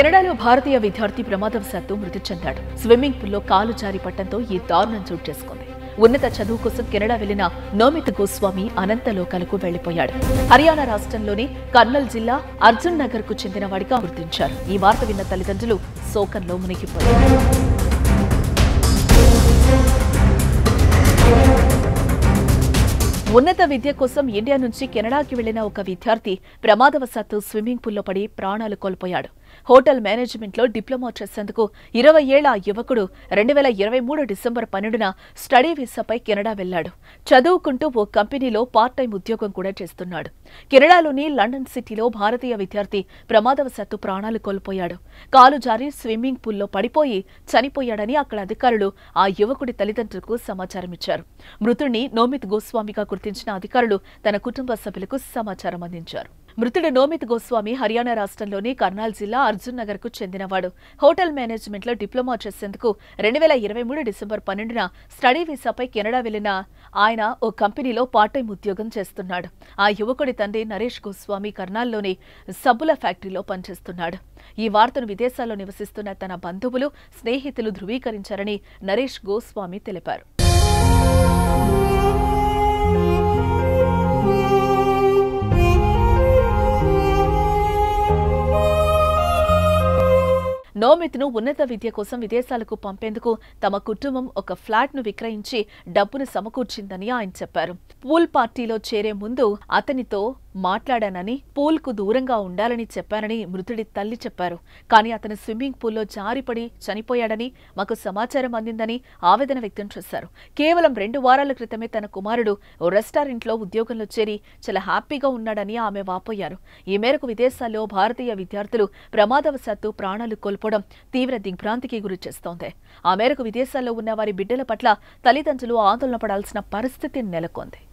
కెనడాలో భారతీయ విద్యార్థి ప్రమాదవశాత్తు మృతి చెందాడు స్విమ్మింగ్ పూల్లో కాలు జారి పట్టడంతో ఈ దారుణం చోటు చేసుకుంది ఉన్నత చదువు కోసం కెనడా వెళ్లిన నోమిత్ గోస్వామి అనంతలోకాలకు వెళ్లిపోయాడు హర్యానా రాష్ట్రంలోని కర్నల్ జిల్లా అర్జున్ నగర్ కు చెందిన వాడిగా గుర్తించారు ఈ వార్త విన్న తల్లిదండ్రులు శోకంలో మునిగిపోయారు ఉన్నత విద్య కోసం ఇండియా నుంచి కెనడాకి వెళ్లిన ఒక విద్యార్థి ప్రమాదవశాత్తు స్విమ్మింగ్ పూల్లో పడి ప్రాణాలు కోల్పోయాడు హోటల్ మేనేజ్మెంట్లో డిప్లొమా చేసేందుకు ఇరవై ఏళ్ల ఆ యువకుడు రెండు వేల ఇరవై మూడు డిసెంబర్ పన్నెండున స్టడీ వీసాపై కెనడా వెళ్లాడు చదువుకుంటూ ఓ కంపెనీలో పార్ట్ టైం ఉద్యోగం కూడా చేస్తున్నాడు కెనడాలోని లండన్ సిటీలో భారతీయ విద్యార్థి ప్రమాదవశాత్తు ప్రాణాలు కోల్పోయాడు కాలు జారి స్విమ్మింగ్ పూల్లో పడిపోయి చనిపోయాడని అక్కడ అధికారులు ఆ యువకుడి తల్లిదండ్రులకు సమాచారం ఇచ్చారు మృతుడిని నోమిత్ గోస్వామిగా గుర్తించిన అధికారులు తన కుటుంబ సభ్యులకు సమాచారం అందించారు మృతుడు నోమిత్ గోస్వామి హర్యానా రాష్ట్రంలోని కర్నాల్ జిల్లా అర్జున్ నగర్ కు చెందినవాడు హోటల్ మేనేజ్మెంట్ లో డిప్లొమా చేసేందుకు రెండు వేల ఇరవై మూడు డిసెంబర్ పన్నెండున స్టడీ వీసాపై కెనడా వెళ్లిన ఆయన ఓ కంపెనీలో పార్ట్ టైం ఉద్యోగం చేస్తున్నాడు ఆ యువకుడి తండ్రి నరేష్ గోస్వామి కర్నాల్లోని సబ్బుల ఫ్యాక్టరీలో పనిచేస్తున్నాడు ఈ వార్తను విదేశాల్లో నివసిస్తున్న తన బంధువులు స్నేహితులు ధృవీకరించారని నరేష్ గోస్వామి తెలిపారు నోమిత్ను ఉన్నత విద్య కోసం విదేశాలకు పంపేందుకు తమ కుటుంబం ఒక ఫ్లాట్ ను విక్రయించి డబ్బును సమకూర్చిందని ఆయన చెప్పారు పూల్ పార్టీలో చేరే ముందు అతనితో మాట్లాడానని పూల్ కు దూరంగా ఉండాలని చెప్పానని మృతుడి తల్లి చెప్పారు కానీ అతను స్విమ్మింగ్ పూల్లో జారిపడి చనిపోయాడని మాకు సమాచారం అందిందని ఆవేదన వ్యక్తం చేశారు కేవలం రెండు వారాల క్రితమే తన కుమారుడు ఓ రెస్టారెంట్లో ఉద్యోగంలో చేరి చాలా హ్యాపీగా ఉన్నాడని ఆమె వాపోయారు ఈ మేరకు విదేశాల్లో భారతీయ విద్యార్థులు ప్రమాదవశాత్తు ప్రాణాలు కోల్పోవడం తీవ్ర దిగ్భ్రాంతికి గురి చేస్తోంది ఆ మేరకు విదేశాల్లో ఉన్న వారి బిడ్డల పట్ల తల్లిదండ్రులు ఆందోళన పడాల్సిన పరిస్థితి నెలకొంది